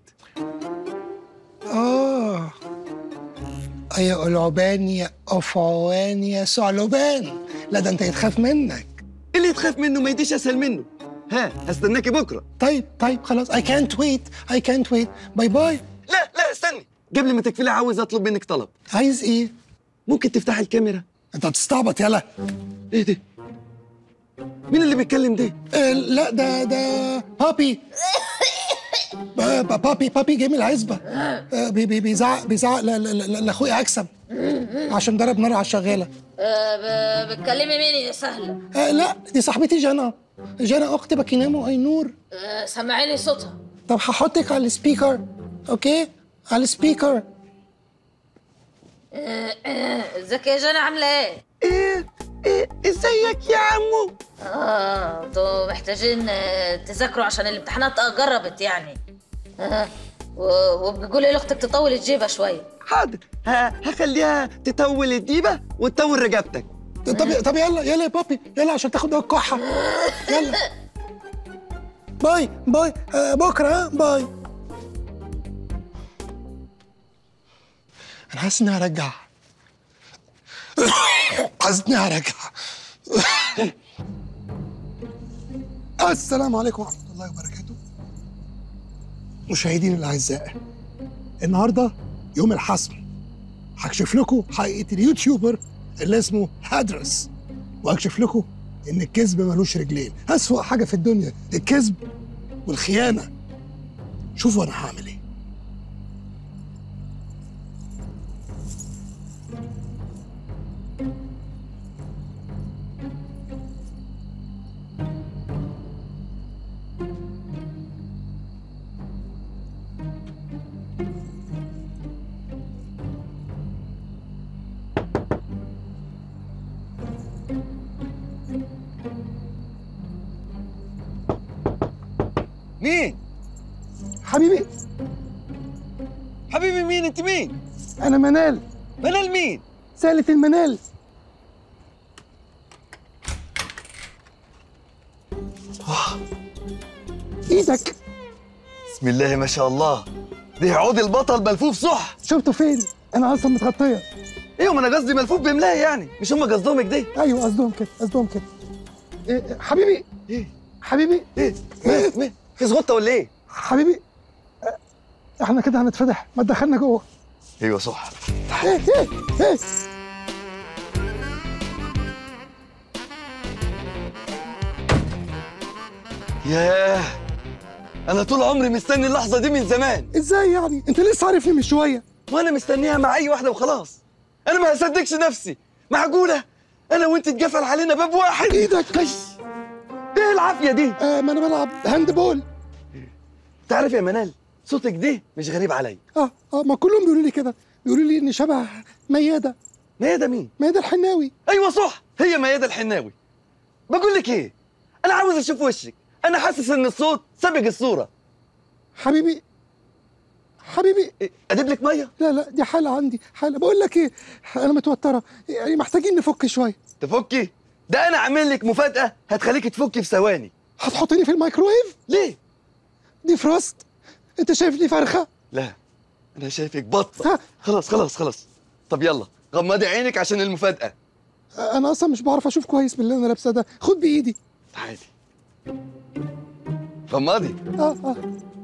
اه يا قلعبان يا قفعوان يا ثعلبان لا ده انت يتخاف منك اللي تخاف منه ما يديش اسهل منه ها هستناكي بكره طيب طيب خلاص I can't wait I can't wait باي باي لا لا استني قبل ما تقفلي عاوز اطلب منك طلب عايز ايه ممكن تفتحي الكاميرا انت بتستعبط يلا ايه ده مين اللي بيتكلم ده آه لا ده ده بابي ب- ب- بابي بابي جاي من العزبه آه بي- بي- بيزعق بيزعق ل- ل- ل- لاخويا اكسب عشان ضرب نار على الشغاله أه ب- بتكلمي مين يا سهلة؟ آه لا دي صاحبتي جنى جنى اخت باكينامو اينور أه سمعيني صوتها طب هحطك على السبيكر اوكي على السبيكر أه، أه، ازيك يا جنى عاملة ايه؟ ايه ايه ازيك يا عمو اه انتوا محتاجين آه، تذاكروا عشان الامتحانات آه، قربت يعني اه و- وبقولي لاختك تطول الجيبه شويه حاضر ه- هخليها تطول الديبه وتطول رقبتك طب طب يلا يلا يا بابي يلا عشان تاخد دواء الكحه يلا باي باي آه بكره ها باي انا حاسس اني هرجع حاسس اني هرجع السلام عليكم ورحمه الله وبركاته مشاهدينا الاعزاء النهارده يوم الحسم هكشف لكم حقيقه اليوتيوبر اللي اسمه هدرس وهكشف لكم ان الكذب ملوش رجلين اسوأ حاجه في الدنيا الكذب والخيانه شوفوا انا هعمل ايه مين حبيبي حبيبي مين انت مين انا منال منال مين سالة المنال ايدك بسم الله ما شاء الله ده عود البطل ملفوف صح شفته فين انا اصلا متغطيه ايوه ما انا قصدي ملفوف بملايه يعني مش هم قصدهم كده ايوه قصدهم كده قصدهم كده إيه حبيبي ايه حبيبي ايه مين مين في زغطه ولا ايه حبيبي آه، احنا كده هنتفتح ما تدخلنا جوه ايوه صح ايه ايه ايه ياه انا طول عمري مستني اللحظه دي من زمان ازاي يعني انت لسه عارفني من شويه وانا مستنيها مع اي واحده وخلاص انا ما هصدقش نفسي معقوله انا وانت اتقفل علينا باب واحد ايدك ايه العافيه دي آه ما انا بلعب هاند بول تعرف يا منال صوتك ده مش غريب عليا اه اه ما كلهم بيقولوا لي كده بيقولوا لي اني شبه مياده ميادة مين مياده الحناوي ايوه صح هي ميادة الحناوي بقول لك ايه انا عاوز اشوف وشك انا حاسس ان الصوت سابق الصوره حبيبي حبيبي إيه، اجيب لك ميه لا لا دي حالة عندي حالة بقول لك ايه انا متوترة يعني محتاجين نفك شوية تفكي ده انا عامل لك مفاجاه هتخليك تفكي في ثواني هتحطني في الميكرويف ليه دي فروست انت شايفني فرخه لا انا شايفك بطه خلاص خلاص خلاص طب يلا غمضي عينك عشان المفاجاه انا اصلا مش بعرف اشوف كويس باللي انا لابسه ده خد بايدي عادي غمضي اه اه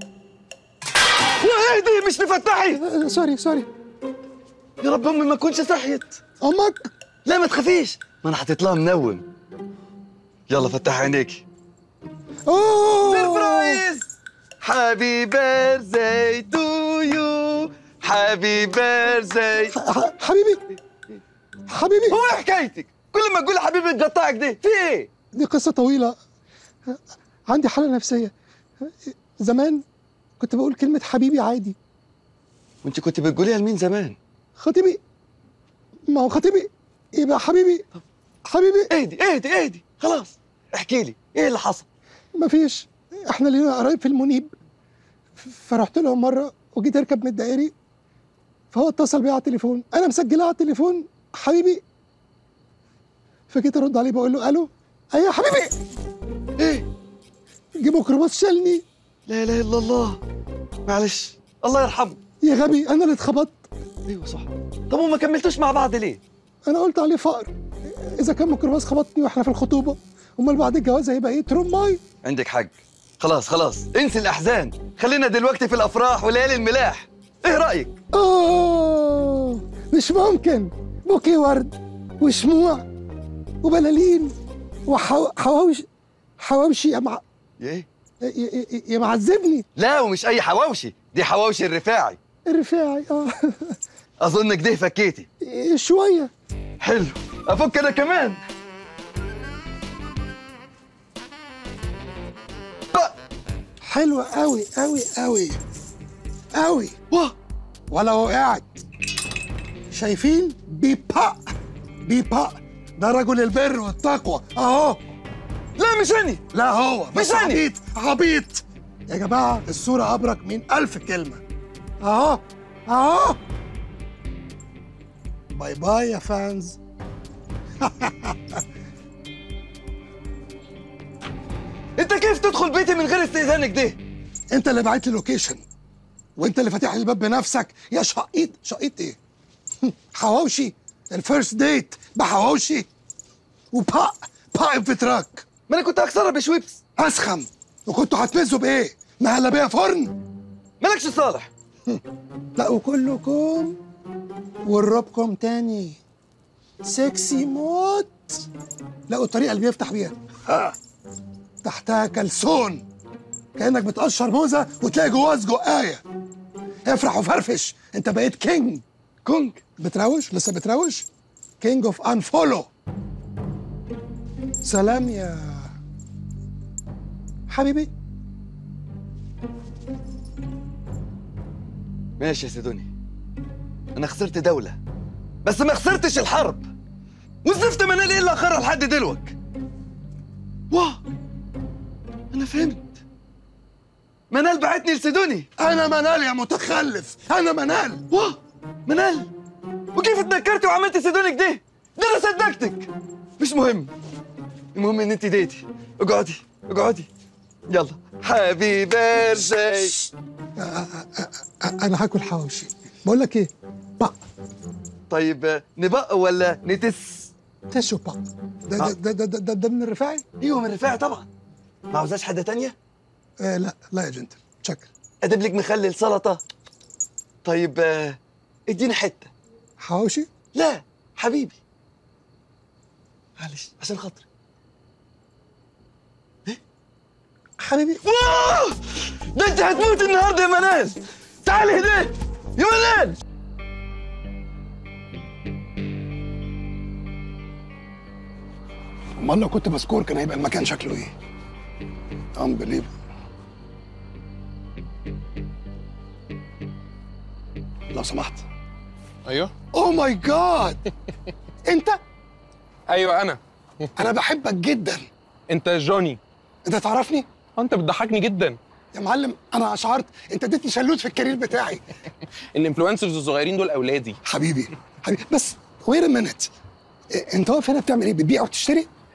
وايه دي مش تفتحي آه، سوري سوري يا رب امي ما تكونش صحيت امك لا ما تخافيش ما انا حاطط لها منوم يلا فتحي عينيكي اوه سربرايز هابي بيرثداي تو يو هابي بيرثداي ح- حبيبي حبيبي هو ايه حكايتك كل ما تقول حبيبي تقطعك دي في ايه دي قصة طويلة عندي حالة نفسية زمان كنت بقول كلمة حبيبي عادي وانت كنت بتقوليها لمين زمان خطيبي ما هو خطيبي يبقى حبيبي حبيبي اهدي اهدي اهدي خلاص احكي لي ايه اللي حصل مفيش احنا لينا قرايب في المنيب فرحت لهم مرة وجيت اركب من الدائري فهو اتصل بيا على التليفون انا مسجلها على التليفون حبيبي فجيت ارد عليه بقول له الو ايوه يا حبيبي ايه جه ميكروباص شالني لا اله الا الله معلش الله يرحمه يا غبي انا اللي اتخبطت ايوه صح طب وما كملتوش مع بعض ليه انا قلت عليه فقر اذا كان ميكروباص خبطني واحنا في الخطوبه امال بعد الجواز هيبقى ايه ترماي عندك حق خلاص خلاص انسي الاحزان خلينا دلوقتي في الافراح وليالي الملاح ايه رايك اه مش ممكن بوكي ورد وشموع وبلالين وحواوشي حواوشي يا مع ايه يا- يا- يا معذبني لا ومش اي حواوشي دي حواوشي الرفاعي الرفاعي اه اظن كده فكيتي شويه حلو افك انا كمان بقى. حلوه قوي قوي قوي قوي واه ولا وقعت شايفين بيبا بيبا ده رجل البر والتقوى اهو لا مش اني لا هو بس مش أنا. عبيط عبيط يا جماعة الصورة أبرك من ألف كلمة أهو أهو باي باي يا فانز انت كيف تدخل بيتي من غير استئذانك ده أنت اللي بعت لي لوكيشن وأنت اللي فاتح لي الباب بنفسك يا شقيط شقيط إيه؟ حواوشي الفيرست ديت بحواوشي وبا با في تراك ما انا كنت هكسرها بشويبس أسخم وكنتوا هتمزوا بإيه؟ مهلبية فرن مالكش صالح لا وكلكم وربكم تاني سكسي موت لقوا الطريقه اللي بيفتح بيها ها. تحتها كلسون كانك بتقشر موزه وتلاقي جواها سجقايه افرح وفرفش انت بقيت كينج كونج بتراوش لسه بتراوش كينج اوف انفولو سلام يا حبيبي ماشي يا سيدوني انا خسرت دولة بس ما خسرتش الحرب والزفت منال ايه اللي اخرها لحد دلوك واه انا فهمت منال بعتني لسيدوني انا منال يا متخلف انا منال واه منال وكيف اتنكرتي وعملت سيدوني كده ده انا صدقتك مش مهم المهم ان انت ديتي اقعدي اقعدي يلا هابي بيرثداي انا هاكل حواوشي بقول لك ايه بق طيب آه، نبق ولا نتس تشو بق ده ده ده ده, ده, ده من الرفاعي ايوه من رفاعي طبعا ما عاوزاش حاجه تانية آه لا لا يا جنتل شكر ادب لك مخلل سلطه طيب آه، اديني حته حواوشي لا حبيبي معلش عشان خاطري حبيبي واه ده انت هتموت النهارده يا منال تعالي هنا يا منال امال لو كنت بسكور كان هيبقى المكان شكله ايه انبليفبل لو سمحت ايوه اوه ماي جاد انت ايوه انا انا بحبك جدا انت جوني انت تعرفني آه، انت بتضحكني جدا يا معلم انا اشعرت انت اديتني شلوت في الكارير بتاعي الانفلونسرز الصغيرين دول اولادي حبيبي حبيبي بس وير مينت انت واقف هنا بتعمل ايه بتبيع وتشتري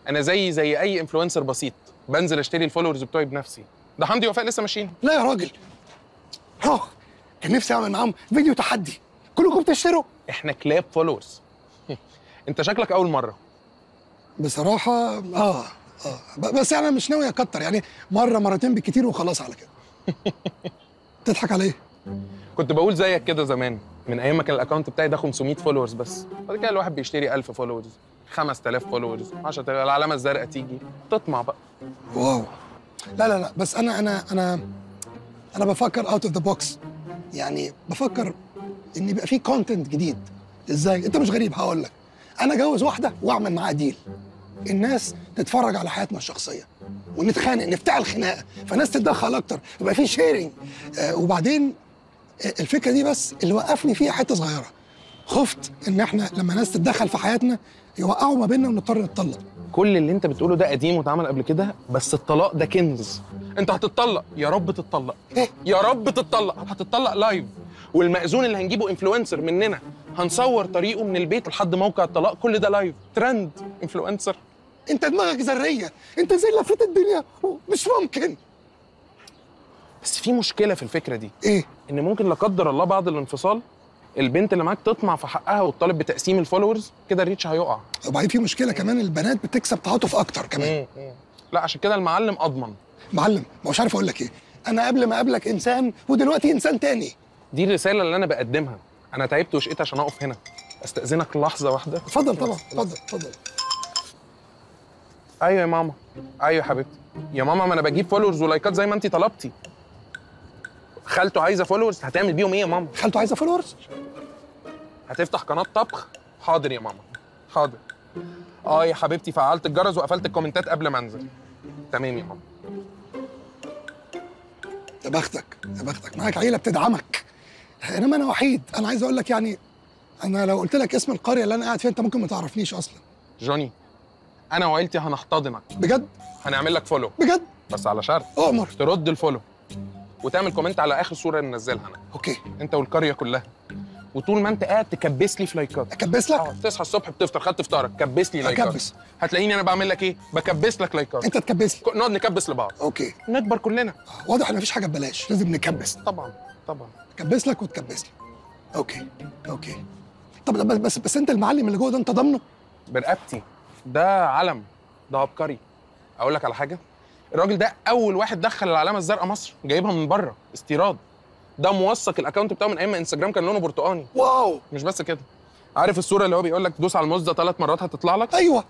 انا زي زي اي انفلونسر بسيط بنزل اشتري الفولورز بتوعي بنفسي ده حمدي وفاء لسه ماشيين لا يا راجل اه كان نفسي اعمل معاهم فيديو تحدي كلكم بتشتروا احنا كلاب فولورز انت شكلك اول مره بصراحه اه اه ب- بس انا مش ناوي اكتر يعني مره مرتين بالكتير وخلاص على كده تضحك على ايه كنت بقول زيك كده زمان من ايام ما كان الاكونت بتاعي ده 500 فولورز بس بعد كده الواحد بيشتري 1000 فولورز 5000 فولورز 10000 العلامه الزرقاء تيجي تطمع بقى واو لا لا لا بس انا انا انا انا بفكر اوت اوف ذا بوكس يعني بفكر ان يبقى في كونتنت جديد ازاي انت مش غريب هقول لك انا اتجوز واحده واعمل معاها ديل الناس تتفرج على حياتنا الشخصيه ونتخانق نفتعل خناقه فالناس تتدخل اكتر يبقى في شيرنج آه وبعدين آه، الفكره دي بس اللي وقفني فيها حته صغيره خفت ان احنا لما ناس تتدخل في حياتنا يوقعوا ما بيننا ونضطر نتطلق كل اللي انت بتقوله ده قديم واتعمل قبل كده بس الطلاق ده كنز انت هتتطلق يا رب تتطلق إيه؟ يا رب تتطلق هتتطلق لايف والمأذون اللي هنجيبه انفلونسر مننا هنصور طريقه من البيت لحد موقع الطلاق كل ده لايف ترند انفلونسر انت دماغك ذريه انت زي لفيت الدنيا مش ممكن بس في مشكله في الفكره دي ايه ان ممكن لا قدر الله بعد الانفصال البنت اللي معاك تطمع في حقها وتطالب بتقسيم الفولورز كده الريتش هيقع وبعدين في مشكله كمان البنات بتكسب تعاطف اكتر كمان لا عشان كده المعلم اضمن معلم ما مش عارف اقول لك ايه انا قبل ما اقابلك انسان ودلوقتي انسان تاني دي الرساله اللي انا بقدمها انا تعبت وشقيت عشان اقف هنا استاذنك لحظه واحده اتفضل طبعا اتفضل اتفضل ايوه يا ماما ايوه يا حبيبتي يا ماما ما انا بجيب فولورز ولايكات زي ما انت طلبتي خالته عايزه فولورز هتعمل بيهم ايه يا ماما خالته عايزه فولورز هتفتح قناه طبخ حاضر يا ماما حاضر اه يا حبيبتي فعلت الجرس وقفلت الكومنتات قبل ما انزل تمام يا ماما يا بختك يا بختك معاك عيله بتدعمك انما انا وحيد انا عايز اقول لك يعني انا لو قلت لك اسم القريه اللي انا قاعد فيها انت ممكن ما تعرفنيش اصلا جوني انا وعيلتي هنحتضنك بجد هنعمل لك فولو بجد بس على شرط اؤمر ترد الفولو وتعمل كومنت على اخر صوره ننزلها انا اوكي انت والقريه كلها وطول ما انت قاعد تكبس لي في لايكات اكبس لك اه تصحى الصبح بتفطر خدت فطارك كبس لي لايكات أكبس. هتلاقيني انا بعمل لك ايه بكبس لك لايكات انت تكبس لي ك- نقعد نكبس لبعض اوكي نكبر كلنا واضح ان مفيش حاجه ببلاش لازم نكبس طبعا طبعا كبس لك وتكبس لي اوكي اوكي طب بس بس, بس انت المعلم اللي جوه ده انت ضامنه برقبتي ده علم ده عبقري اقول لك على حاجه الراجل ده اول واحد دخل العلامه الزرقاء مصر جايبها من بره استيراد ده موثق الاكونت بتاعه من ايام ما انستجرام كان لونه برتقاني واو مش بس كده عارف الصوره اللي هو بيقول لك دوس على الموز ده ثلاث مرات هتطلع لك ايوه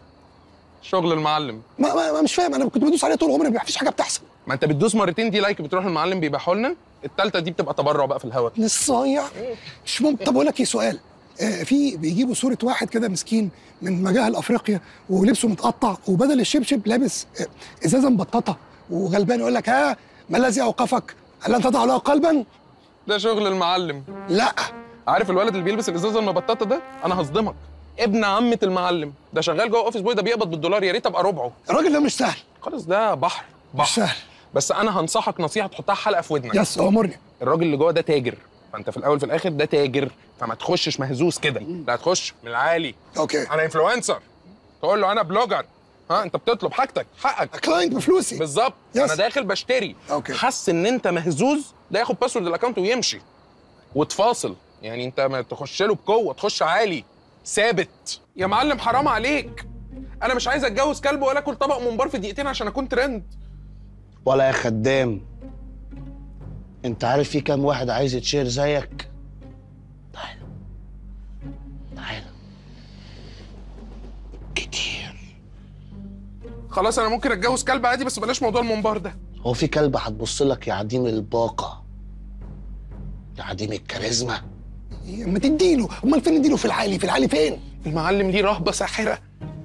شغل المعلم ما, ما, ما مش فاهم انا كنت بدوس عليه طول عمري مفيش حاجه بتحصل ما انت بتدوس مرتين دي لايك بتروح المعلم بيبيعه لنا الثالثه دي بتبقى تبرع بقى في الهواء للصايع مش ممكن طب اقول لك ايه سؤال آه في بيجيبوا صوره واحد كده مسكين من مجاهل افريقيا ولبسه متقطع وبدل الشبشب لابس آه ازازه مبططه وغلبان يقول لك ها ما الذي اوقفك؟ هل انت تضع له قلبا؟ ده شغل المعلم لا عارف الولد اللي بيلبس الازازه المبططه ده انا هصدمك ابن عمه المعلم ده شغال جوه اوفيس بوي ده بيقبض بالدولار يا ريت ابقى ربعه الراجل ده مش سهل خالص ده بحر مش بحر سهل بس انا هنصحك نصيحه تحطها حلقه في ودنك يس امرني الراجل اللي جوه ده تاجر فانت في الاول في الاخر ده تاجر فما تخشش مهزوز كده لا تخش من العالي اوكي انا انفلونسر تقول له انا بلوجر ها انت بتطلب حاجتك حقك كلاينت بفلوسي بالظبط يس. انا داخل بشتري أوكي. حس ان انت مهزوز ده ياخد باسورد الاكونت ويمشي وتفاصل يعني انت ما تخش له بقوه تخش عالي ثابت يا معلم حرام عليك انا مش عايز اتجوز كلب ولا اكل طبق ممبار في دقيقتين عشان اكون ترند ولا يا خدام انت عارف في كام واحد عايز يتشير زيك تعال تعال كتير خلاص انا ممكن اتجوز كلب عادي بس بلاش موضوع الممبار ده هو في كلب هتبص لك يا عديم الباقة يا عديم الكاريزما ما تديله امال فين نديله في العالي في العالي فين؟ المعلم ليه رهبه ساحره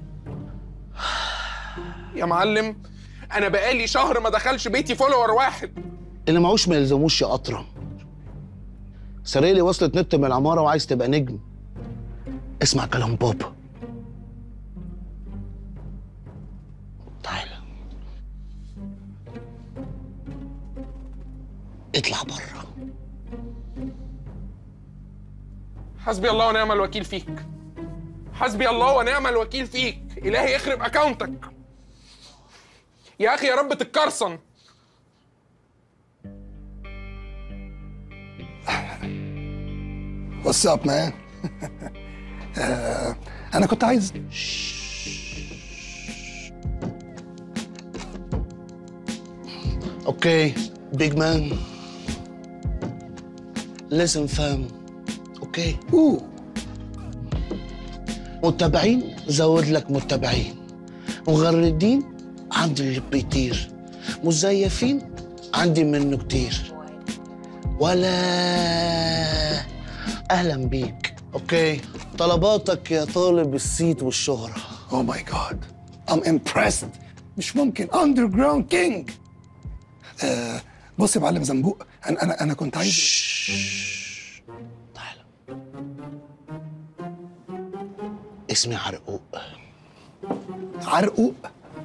يا معلم انا بقالي شهر ما دخلش بيتي فولور واحد اللي معوش ما يلزموش يا أطرم سرق لي وصلة نت من العمارة وعايز تبقى نجم اسمع كلام بابا تعالى اطلع بره حسبي الله ونعم الوكيل فيك حسبي الله ونعم الوكيل فيك الهي يخرب اكاونتك يا اخي يا رب تتكرسن What's up, man? آه، أنا كنت عايز اوكي بيج مان لازم فهم اوكي أوه متابعين زود لك متابعين مغردين عندي اللي بيطير مزيفين عندي منه كتير ولا اهلا بيك اوكي طلباتك يا طالب الصيت والشهره Oh my God. I'm impressed. مش ممكن underground king. آه بص يا معلم زنبوق انا انا انا كنت عايز تعال اسمي عرقوق عرقوق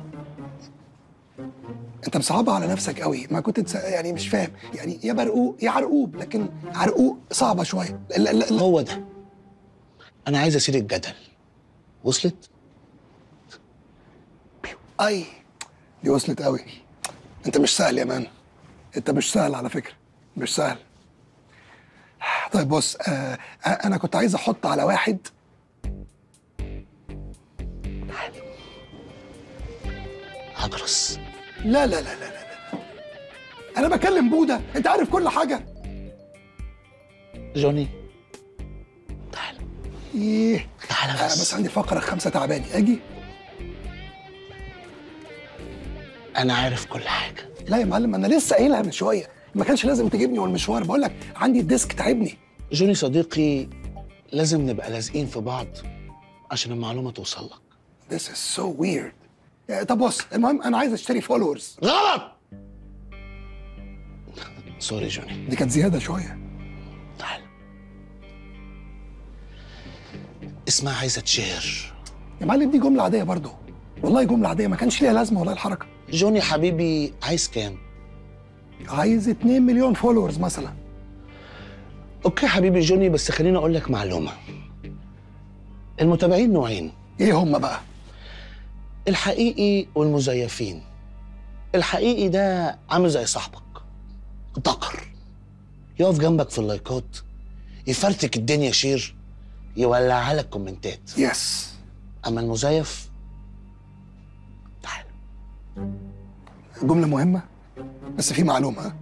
انت مصعبها على نفسك قوي ما كنت تس... يعني مش فاهم يعني يا برقوق يا عرقوب لكن عرقوق صعبه شويه لا لا لا هو ده انا عايز اسير الجدل وصلت اي دي وصلت قوي انت مش سهل يا مان انت مش سهل على فكره مش سهل طيب بص آه انا كنت عايز احط على واحد هجرس لا لا لا لا لا لا انا بكلم بوده انت عارف كل حاجه جوني ايه تعالى انا بس. بس عندي فقره خمسه تعباني اجي انا عارف كل حاجه لا يا معلم انا لسه قايلها من شويه ما كانش لازم تجيبني والمشوار بقول لك عندي الديسك تعبني جوني صديقي لازم نبقى لازقين في بعض عشان المعلومه توصل لك This is so weird آه، طب بص المهم انا عايز اشتري فولورز غلط سوري جوني دي كانت زياده شويه تعال اسمها عايزه تشهر يا معلم دي جمله عاديه برضو والله جمله عاديه ما كانش ليها لازمه والله الحركه جوني حبيبي عايز كام عايز 2 مليون فولورز مثلا اوكي حبيبي جوني بس خليني اقول لك معلومه المتابعين نوعين ايه هم بقى الحقيقي والمزيفين الحقيقي ده عامل زي صاحبك ذكر يقف جنبك في اللايكات يفرتك الدنيا شير يولعها لك كومنتات يس اما المزيف جمله مهمه بس في معلومه ها؟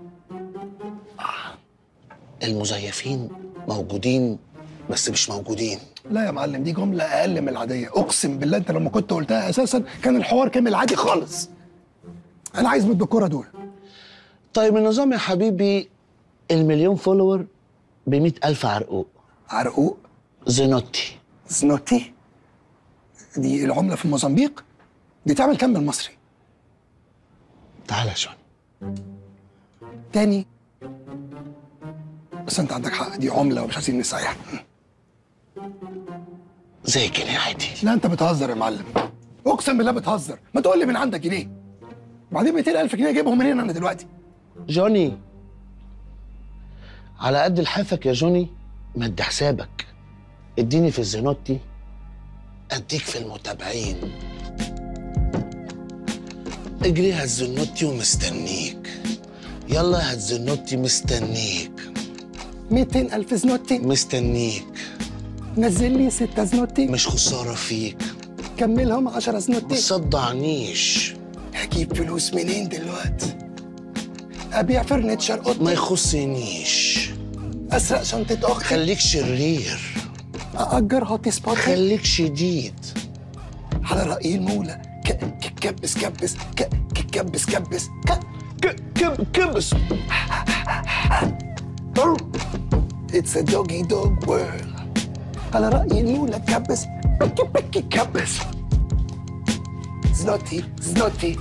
المزيفين موجودين بس مش موجودين لا يا معلم دي جمله اقل من العاديه اقسم بالله انت لما كنت قلتها اساسا كان الحوار كامل عادي خالص انا عايز من الدكوره دول طيب النظام يا حبيبي المليون فولور ب ألف عرقوق عرقوق زينوتي زنوتي دي العمله في موزمبيق دي تعمل كام بالمصري تعالى يا جون تاني بس انت عندك حق دي عمله ومش عايزين نسيح زي الجنيه عادي لا انت بتهزر يا معلم اقسم بالله بتهزر ما تقول لي من عندك جنيه بعدين 200000 جنيه جايبهم منين انا دلوقتي جوني على قد لحافك يا جوني مد حسابك اديني في الزينوتي اديك في المتابعين اجري هتزنوتي ومستنيك يلا هتزنوتي مستنيك 200000 زنوتي مستنيك نزل لي 6 زنوتي مش خسارة فيك كملهم 10 ما زنوتي تصدعنيش هجيب فلوس منين دلوقتي ابيع فرنتشر ما اوضتي يخصنيش اسرق شنطه اختي خليك شرير اجر هوتي سبوت خليك شديد على راي المولى ك- ك- كبس كبس ك- ك- كبس كبس ك- ك- كب كبس It's a doggy dog world على رأي المولى كبس بكي بكي كبس زنوتي زنوتي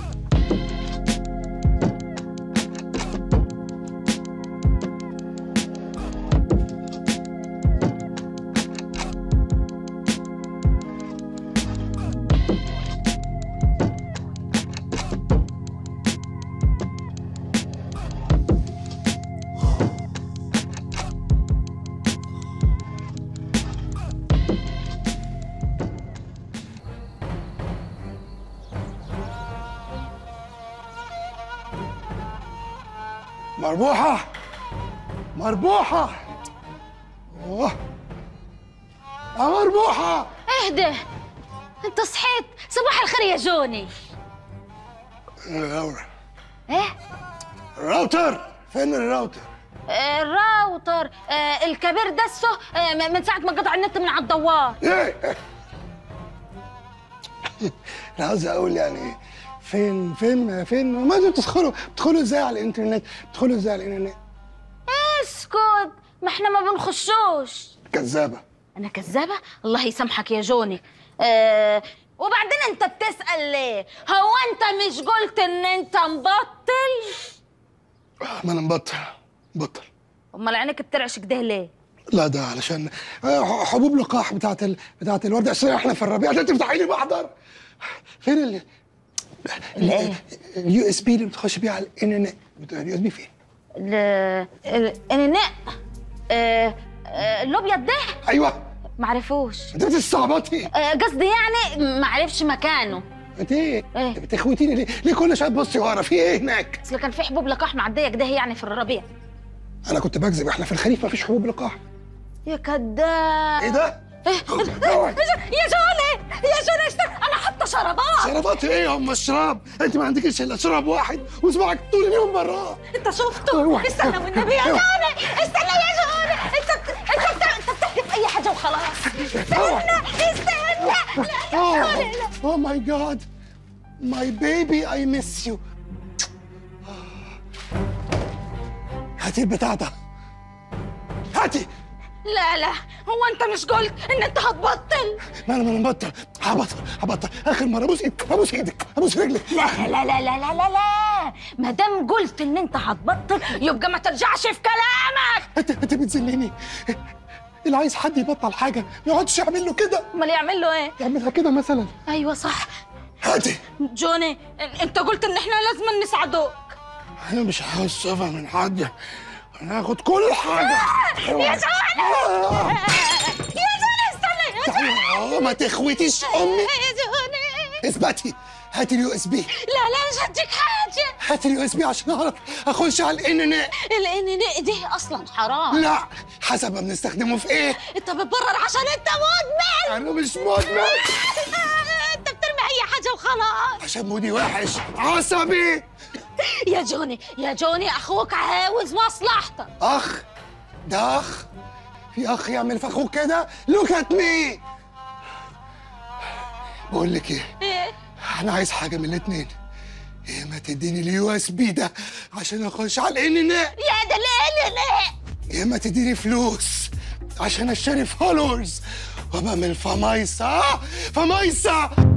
مربوحة مربوحة أوه. يا مربوحة اهدى انت صحيت صباح الخير يا جوني الراوتر ايه الراوتر فين الراوتر؟ آه، الراوتر آه، الكبير دسه آه، م- من ساعة ما قطع النت من على الدوار ايه انا عاوز اقول يعني فين فين فين ما انتوا بتدخلوا بتدخلوا ازاي على الانترنت بتدخلوا ازاي على الانترنت اسكت ما احنا ما بنخشوش كذابه انا كذابة الله يسامحك يا جوني آه وبعدين انت بتسأل ليه هو انت مش قلت ان انت مبطل ما انا مبطل بطل امال عينك بترعش كده ليه لا ده علشان آه، حبوب لقاح بتاعت ال... بتاعت الورد عشان احنا في الربيع ده تفتحي لي بحضر فين ال الايه اليو اس بي اللي بتخش بيه على الانترنت اليو اس بي فين؟ ال ال- الاناء آه، آه، الابيض ده ايوه معرفوش انت بتستعبطي آه، قصدي يعني معرفش مكانه انت ايه؟ ايه بتخوتيني ليه؟ ليه كل شويه تبصي ورا في ايه هناك؟ اصل كان في حبوب لقاح معديه كده يعني في الربيع انا كنت بكذب احنا في الخريف مفيش حبوب لقاح يا كذاب ايه ده؟ يا جوني يا جوني اشتغل انا حاطه شرابات شربات ايه هم الشراب؟ انت ما عندكش الا شراب واحد وصباعك طول اليوم براه انت شفته استنى والنبي يا جوني استنى يا جوني انت بت- انت بت- انت بتحلف اي حاجه وخلاص استنى استنى لا يا جوني لا اوه ماي جاد ماي بيبي اي ميس يو هاتي البتاع ده هاتي لا لا هو انت مش قلت ان انت هتبطل ما انا ما انا مبطل هبطل هبطل اخر مره ابوس ايدك ابوس ايدك ابوس رجلك لا لا لا لا لا لا لا ما دام قلت ان انت هتبطل يبقى ما ترجعش في كلامك انت انت بتذلني اللي عايز حد يبطل حاجه ما يقعدش يعمل له كده امال يعمل له ايه يعملها كده مثلا ايوه صح هاتي جوني انت قلت ان احنا لازم نساعدوك انا مش عاوز صفة من حد انا هاخد كل حاجه يا جوني يا جوني استنى يا جوني اه ما تخوتيش امي يا جوني اثبتي هاتي اليو اس بي لا لا مش هديك حاجه هاتي اليو اس بي عشان اعرف اخش على الانترنت الانيناء ده اصلا حرام لا حسب ما بنستخدمه في ايه انت بتبرر عشان انت مدمن انا مش مدمن انت بترمي اي حاجه وخلاص عشان مودي وحش عصبي يا جوني يا جوني اخوك عاوز مصلحتك اخ ده اخ في اخ يعمل في اخوك كده لوك ات مي بقول لك ايه ايه انا عايز حاجه من الاتنين يا ما تديني اليو اس بي ده عشان اخش على الانترنت يا ده ليه ليه ليه يا اما تديني فلوس عشان اشتري فولورز وابقى من فمايسة فمايسة